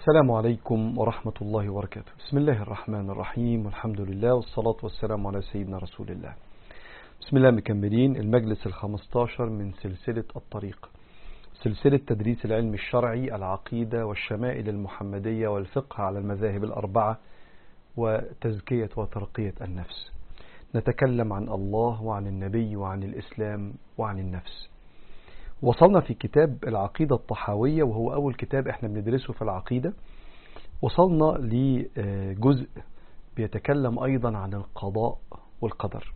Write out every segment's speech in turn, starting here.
السلام عليكم ورحمة الله وبركاته بسم الله الرحمن الرحيم والحمد لله والصلاة والسلام على سيدنا رسول الله بسم الله مكملين المجلس الخمستاشر من سلسلة الطريق سلسلة تدريس العلم الشرعي العقيدة والشمائل المحمدية والفقه على المذاهب الأربعة وتزكية وترقية النفس نتكلم عن الله وعن النبي وعن الإسلام وعن النفس وصلنا في كتاب العقيدة الطحاوية وهو أول كتاب احنا بندرسه في العقيدة وصلنا لجزء بيتكلم أيضا عن القضاء والقدر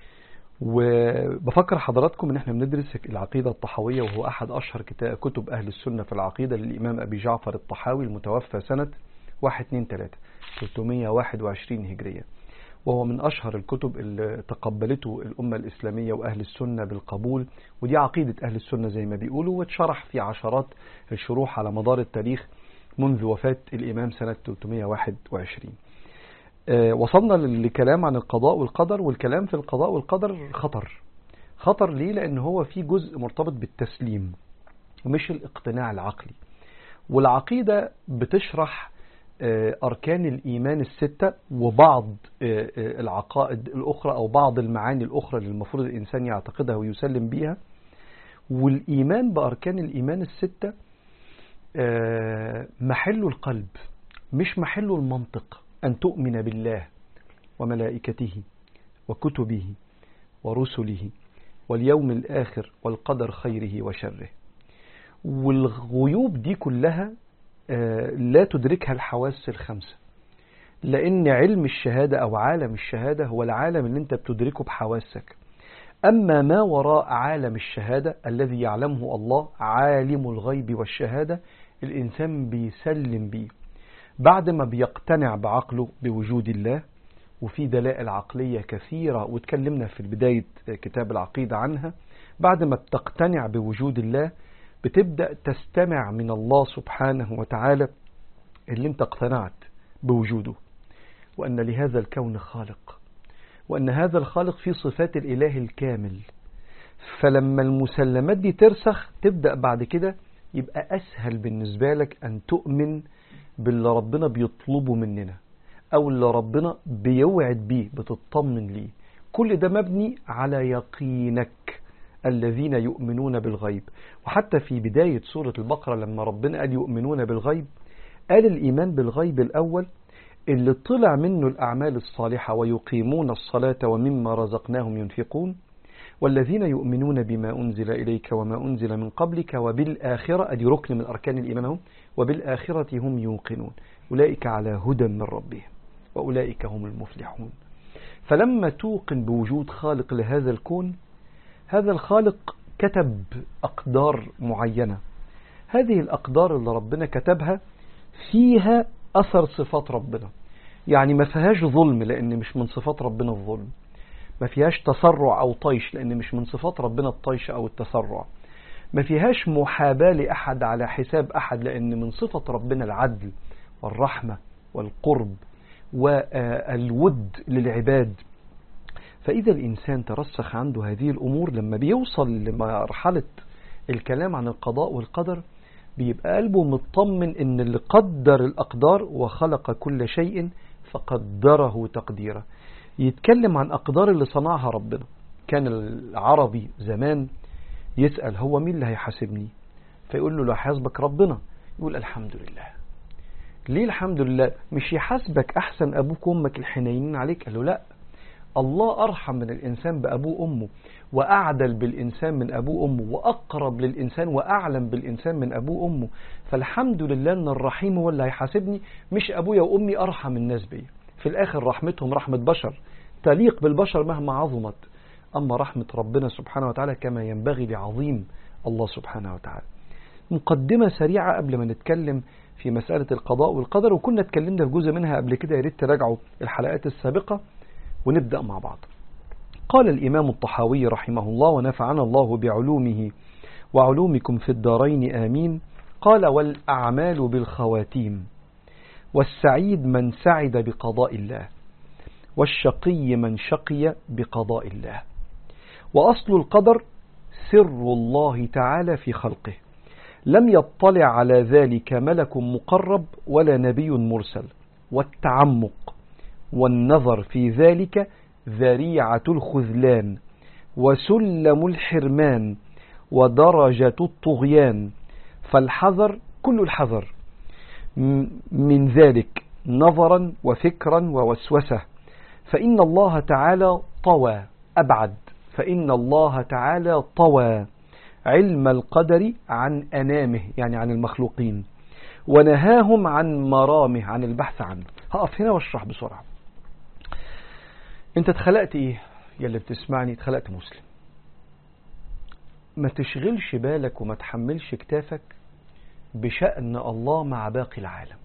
وبفكر حضراتكم ان احنا بندرس العقيدة الطحاوية وهو احد اشهر كتب اهل السنة في العقيدة للامام ابي جعفر الطحاوي المتوفى سنة 123 321 هجرية وهو من أشهر الكتب اللي تقبلته الأمة الإسلامية وأهل السنة بالقبول ودي عقيدة أهل السنة زي ما بيقولوا واتشرح في عشرات الشروح على مدار التاريخ منذ وفاة الإمام سنة 321 أه وصلنا للكلام عن القضاء والقدر والكلام في القضاء والقدر خطر خطر ليه لأن هو في جزء مرتبط بالتسليم ومش الاقتناع العقلي والعقيدة بتشرح أركان الإيمان الستة وبعض العقائد الأخرى أو بعض المعاني الأخرى اللي المفروض الإنسان يعتقدها ويسلم بيها والإيمان بأركان الإيمان الستة محل القلب مش محل المنطق أن تؤمن بالله وملائكته وكتبه ورسله واليوم الآخر والقدر خيره وشره والغيوب دي كلها لا تدركها الحواس الخمسة لأن علم الشهادة أو عالم الشهادة هو العالم اللي أنت بتدركه بحواسك أما ما وراء عالم الشهادة الذي يعلمه الله عالم الغيب والشهادة الإنسان بيسلم بيه بعد ما بيقتنع بعقله بوجود الله وفي دلائل عقلية كثيرة وتكلمنا في بداية كتاب العقيدة عنها بعد ما بتقتنع بوجود الله بتبدأ تستمع من الله سبحانه وتعالى اللي انت اقتنعت بوجوده وأن لهذا الكون خالق وأن هذا الخالق فيه صفات الإله الكامل فلما المسلمات دي ترسخ تبدأ بعد كده يبقى أسهل بالنسبة لك أن تؤمن باللي ربنا بيطلبه مننا أو اللي ربنا بيوعد بيه بتطمن ليه كل ده مبني على يقينك الذين يؤمنون بالغيب وحتى في بداية سورة البقرة لما ربنا قال يؤمنون بالغيب قال الإيمان بالغيب الأول اللي طلع منه الأعمال الصالحة ويقيمون الصلاة ومما رزقناهم ينفقون والذين يؤمنون بما أنزل إليك وما أنزل من قبلك وبالآخرة أدي ركن من أركان الإيمان هم وبالآخرة هم يوقنون أولئك على هدى من ربهم وأولئك هم المفلحون فلما توقن بوجود خالق لهذا الكون هذا الخالق كتب أقدار معينة هذه الأقدار اللي ربنا كتبها فيها أثر صفات ربنا يعني ما فيهاش ظلم لأن مش من صفات ربنا الظلم ما فيهاش تسرع أو طيش لأن مش من صفات ربنا الطيش أو التسرع ما فيهاش محاباة لأحد على حساب أحد لأن من صفة ربنا العدل والرحمة والقرب والود للعباد فإذا الإنسان ترسخ عنده هذه الأمور لما بيوصل لمرحلة الكلام عن القضاء والقدر بيبقى قلبه مطمن إن اللي قدر الأقدار وخلق كل شيء فقدره تقديره يتكلم عن أقدار اللي صنعها ربنا كان العربي زمان يسأل هو مين اللي هيحاسبني فيقول له لا حاسبك ربنا يقول الحمد لله ليه الحمد لله مش يحاسبك أحسن أبوك وأمك الحنينين عليك قال له لا الله أرحم من الإنسان بأبوه وأمه وأعدل بالإنسان من أبوه وأمه وأقرب للإنسان وأعلم بالإنسان من أبوه وأمه فالحمد لله أن الرحيم هو اللي هيحاسبني مش أبويا وأمي أرحم الناس بي في الآخر رحمتهم رحمة بشر تليق بالبشر مهما عظمت أما رحمة ربنا سبحانه وتعالى كما ينبغي لعظيم الله سبحانه وتعالى مقدمة سريعة قبل ما نتكلم في مسألة القضاء والقدر وكنا اتكلمنا في جزء منها قبل كده يا ريت تراجعوا الحلقات السابقة ونبدأ مع بعض قال الإمام الطحاوي رحمه الله ونفعنا الله بعلومه وعلومكم في الدارين آمين قال والأعمال بالخواتيم والسعيد من سعد بقضاء الله والشقي من شقي بقضاء الله وأصل القدر سر الله تعالى في خلقه لم يطلع على ذلك ملك مقرب ولا نبي مرسل والتعمق والنظر في ذلك ذريعة الخذلان وسلم الحرمان ودرجة الطغيان فالحذر كل الحذر من ذلك نظرا وفكرا ووسوسة فإن الله تعالى طوى أبعد فإن الله تعالى طوى علم القدر عن أنامه يعني عن المخلوقين ونهاهم عن مرامه عن البحث عنه هقف هنا واشرح بسرعة انت اتخلقت ايه يلي بتسمعني اتخلقت مسلم ما تشغلش بالك وما تحملش كتافك بشأن الله مع باقي العالم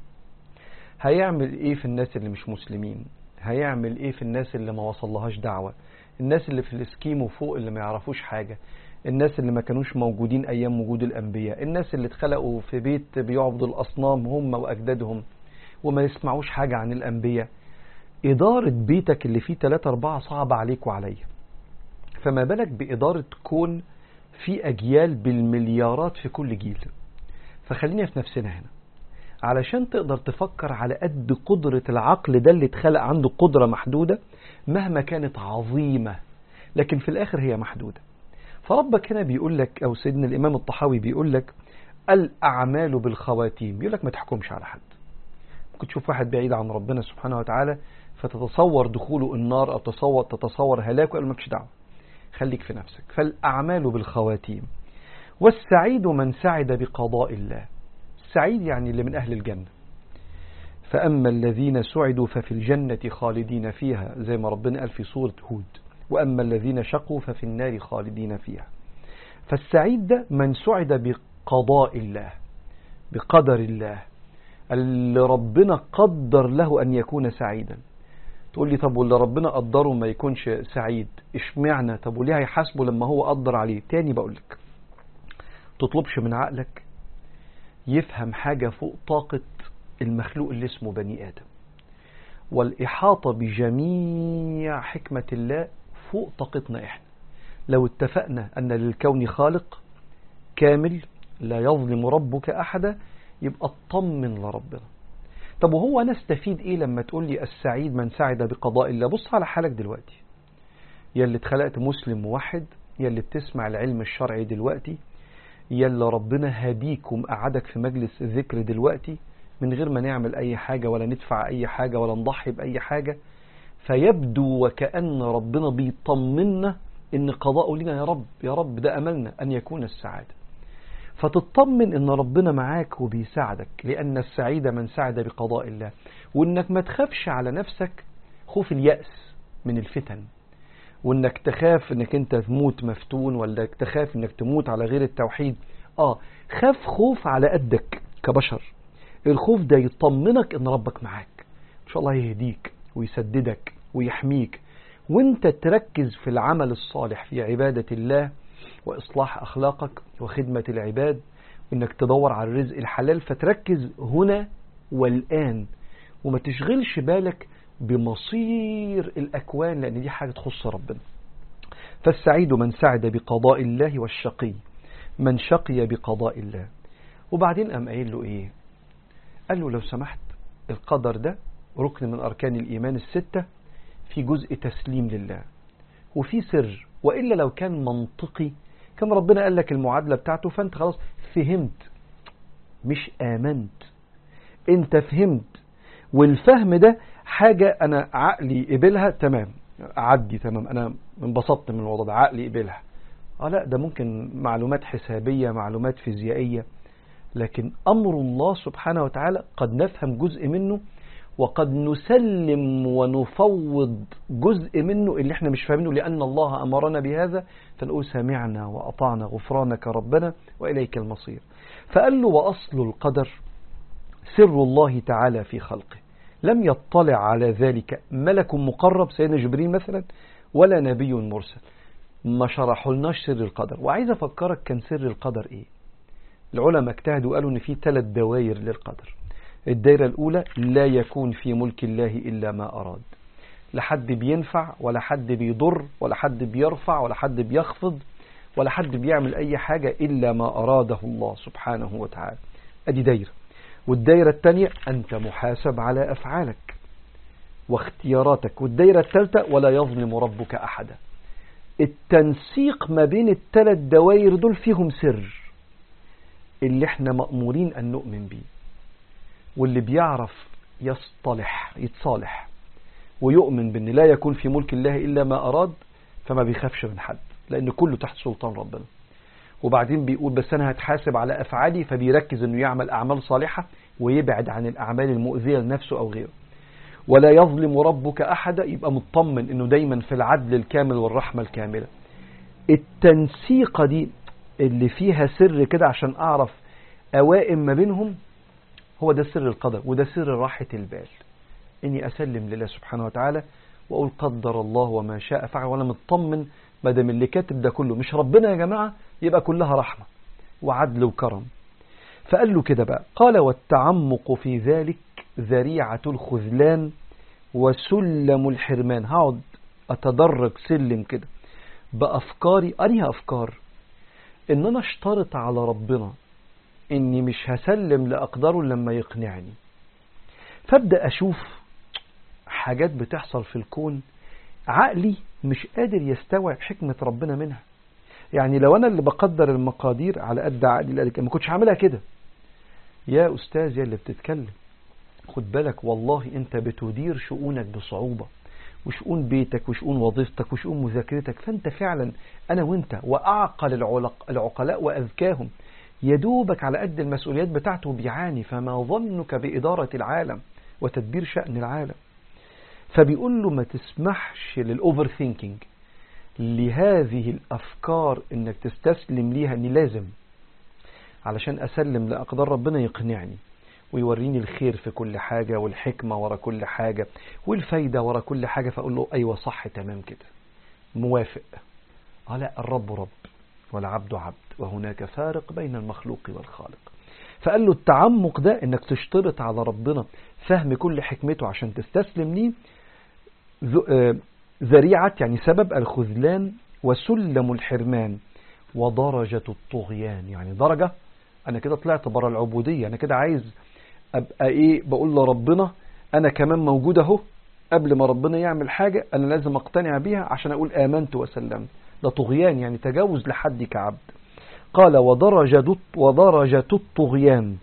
هيعمل ايه في الناس اللي مش مسلمين هيعمل ايه في الناس اللي ما وصلهاش دعوة الناس اللي في الاسكيم وفوق اللي ما يعرفوش حاجة الناس اللي ما كانوش موجودين ايام وجود الانبياء الناس اللي اتخلقوا في بيت بيعبدوا الاصنام هم واجدادهم وما يسمعوش حاجة عن الانبياء ادارة بيتك اللي فيه 3 4 صعبة عليك وعليا فما بالك بادارة كون في اجيال بالمليارات في كل جيل فخلينا في نفسنا هنا علشان تقدر تفكر على قد قدرة العقل ده اللي اتخلق عنده قدرة محدودة مهما كانت عظيمة لكن في الآخر هي محدودة فربك هنا بيقول لك أو سيدنا الإمام الطحاوي بيقول لك الأعمال بالخواتيم بيقول لك ما تحكمش على حد ممكن تشوف واحد بعيد عن ربنا سبحانه وتعالى فتتصور دخوله النار أو تتصور, تتصور هلاكه قال مالكش دعوة خليك في نفسك فالأعمال بالخواتيم والسعيد من سعد بقضاء الله السعيد يعني اللي من أهل الجنة فأما الذين سعدوا ففي الجنة خالدين فيها زي ما ربنا قال في سورة هود وأما الذين شقوا ففي النار خالدين فيها فالسعيد ده من سعد بقضاء الله بقدر الله اللي ربنا قدر له أن يكون سعيدا تقول لي طب واللي ربنا قدره ما يكونش سعيد اشمعنى طب وليه هيحاسبه لما هو قدر عليه تاني بقول لك تطلبش من عقلك يفهم حاجة فوق طاقة المخلوق اللي اسمه بني آدم والإحاطة بجميع حكمة الله فوق طاقتنا إحنا لو اتفقنا أن للكون خالق كامل لا يظلم ربك أحدا يبقى اطمن لربنا طب وهو أنا استفيد إيه لما تقول لي السعيد من سعد بقضاء الله بص على حالك دلوقتي يا اللي اتخلقت مسلم موحد يا اللي بتسمع العلم الشرعي دلوقتي يلا ربنا هديك ومقعدك في مجلس الذكر دلوقتي من غير ما نعمل أي حاجة ولا ندفع أي حاجة ولا نضحي بأي حاجة فيبدو وكأن ربنا بيطمنا إن قضاءه لنا يا رب يا رب ده أملنا أن يكون السعادة فتطمن إن ربنا معاك وبيساعدك لأن السعيد من سعد بقضاء الله وإنك ما تخافش على نفسك خوف اليأس من الفتن وانك تخاف انك انت تموت مفتون ولا تخاف انك تموت على غير التوحيد اه خاف خوف على قدك كبشر الخوف ده يطمنك ان ربك معاك ان شاء الله يهديك ويسددك ويحميك وانت تركز في العمل الصالح في عبادة الله واصلاح اخلاقك وخدمة العباد وانك تدور على الرزق الحلال فتركز هنا والان وما تشغلش بالك بمصير الأكوان لأن دي حاجة تخص ربنا فالسعيد من سعد بقضاء الله والشقي من شقي بقضاء الله وبعدين قام قايل له إيه قال له لو سمحت القدر ده ركن من أركان الإيمان الستة في جزء تسليم لله وفي سر وإلا لو كان منطقي كان ربنا قال لك المعادلة بتاعته فأنت خلاص فهمت مش آمنت انت فهمت والفهم ده حاجة أنا عقلي قبلها تمام عدي تمام أنا انبسطت من الوضع ده عقلي قبلها آه لا ده ممكن معلومات حسابية معلومات فيزيائية لكن أمر الله سبحانه وتعالى قد نفهم جزء منه وقد نسلم ونفوض جزء منه اللي احنا مش فاهمينه لأن الله أمرنا بهذا فنقول سمعنا وأطعنا غفرانك ربنا وإليك المصير فقال له وأصل القدر سر الله تعالى في خلقه لم يطلع على ذلك ملك مقرب سيدنا جبريل مثلا ولا نبي مرسل ما شرحوا سر القدر وعايز أفكرك كان سر القدر إيه العلماء اجتهدوا وقالوا إن في ثلاث دوائر للقدر الدائرة الأولى لا يكون في ملك الله إلا ما أراد لا حد بينفع ولا حد بيضر ولا حد بيرفع ولا حد بيخفض ولا حد بيعمل أي حاجة إلا ما أراده الله سبحانه وتعالى أدي دايرة والدايرة الثانية أنت محاسب على أفعالك واختياراتك والدايرة الثالثة ولا يظلم ربك أحدا التنسيق ما بين الثلاث دوائر دول فيهم سر اللي احنا مأمورين أن نؤمن بيه واللي بيعرف يصطلح يتصالح ويؤمن بأن لا يكون في ملك الله إلا ما أراد فما بيخافش من حد لأن كله تحت سلطان ربنا وبعدين بيقول بس أنا هتحاسب على أفعالي فبيركز أنه يعمل أعمال صالحة ويبعد عن الأعمال المؤذية لنفسه أو غيره ولا يظلم ربك أحدا يبقى مطمن أنه دايما في العدل الكامل والرحمة الكاملة التنسيقة دي اللي فيها سر كده عشان أعرف أوائم ما بينهم هو ده سر القدر وده سر راحة البال إني أسلم لله سبحانه وتعالى وأقول قدر الله وما شاء فعل وأنا مطمن ما دام اللي كاتب ده كله مش ربنا يا جماعة يبقى كلها رحمة وعدل وكرم فقال له كده بقى قال والتعمق في ذلك ذريعة الخذلان وسلم الحرمان هقعد أتدرج سلم كده بأفكاري أنهي أفكار إن أنا اشترط على ربنا إني مش هسلم لأقداره لما يقنعني فابدأ أشوف حاجات بتحصل في الكون عقلي مش قادر يستوعب حكمة ربنا منها يعني لو أنا اللي بقدر المقادير على قد عقلي ما كنتش هعملها كده يا أستاذ يا اللي بتتكلم خد بالك والله أنت بتدير شؤونك بصعوبة وشؤون بيتك وشؤون وظيفتك وشؤون مذاكرتك فأنت فعلا أنا وأنت وأعقل العلق العقلاء وأذكاهم يدوبك على قد المسؤوليات بتاعته بيعاني فما ظنك بإدارة العالم وتدبير شأن العالم فبيقول له ما تسمحش للأوفر ثينكينج لهذه الأفكار إنك تستسلم ليها إني لازم علشان أسلم لأقدار ربنا يقنعني ويوريني الخير في كل حاجة والحكمة ورا كل حاجة والفايدة ورا كل حاجة فأقول له أيوة صح تمام كده موافق آه لا الرب رب والعبد عبد وهناك فارق بين المخلوق والخالق فقال له التعمق ده انك تشترط على ربنا فهم كل حكمته عشان تستسلم ليه ذريعة يعني سبب الخذلان وسلم الحرمان ودرجة الطغيان يعني درجة أنا كده طلعت بره العبودية أنا كده عايز أبقى إيه بقول لربنا أنا كمان موجود أهو قبل ما ربنا يعمل حاجة أنا لازم أقتنع بيها عشان أقول آمنت وسلمت ده طغيان يعني تجاوز لحد كعبد قال ودرجة, ودرجة الطغيان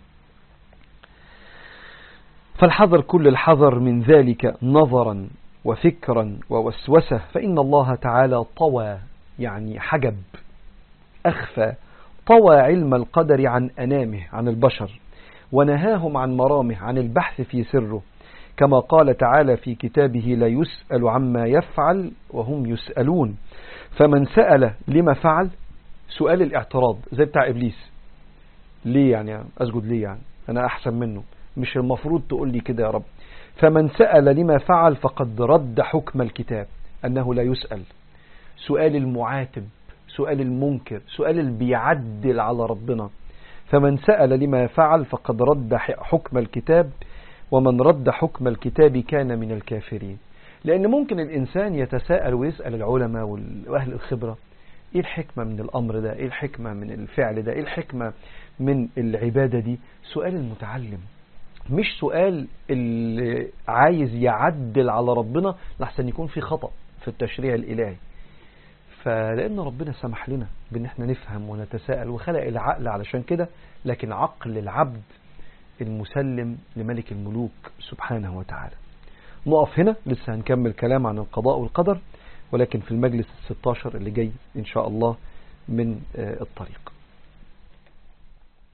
فالحذر كل الحذر من ذلك نظرا وفكرا ووسوسة فإن الله تعالى طوى يعني حجب أخفى طوى علم القدر عن أنامه عن البشر ونهاهم عن مرامه عن البحث في سره كما قال تعالى في كتابه لا يسأل عما يفعل وهم يسألون فمن سأل لما فعل سؤال الاعتراض زي بتاع إبليس ليه يعني أسجد ليه يعني أنا أحسن منه مش المفروض تقول لي كده يا رب فمن سأل لما فعل فقد رد حكم الكتاب أنه لا يسأل سؤال المعاتب سؤال المنكر سؤال اللي بيعدل على ربنا فمن سأل لما فعل فقد رد حكم الكتاب ومن رد حكم الكتاب كان من الكافرين لأن ممكن الإنسان يتساءل ويسأل العلماء وأهل الخبرة إيه الحكمة من الأمر ده إيه الحكمة من الفعل ده إيه الحكمة من العبادة دي سؤال المتعلم مش سؤال اللي عايز يعدل على ربنا لحسن يكون في خطأ في التشريع الإلهي فلأن ربنا سمح لنا بأن احنا نفهم ونتساءل وخلق العقل علشان كده لكن عقل العبد المسلم لملك الملوك سبحانه وتعالى نقف هنا لسه هنكمل كلام عن القضاء والقدر ولكن في المجلس الستاشر اللي جاي إن شاء الله من الطريق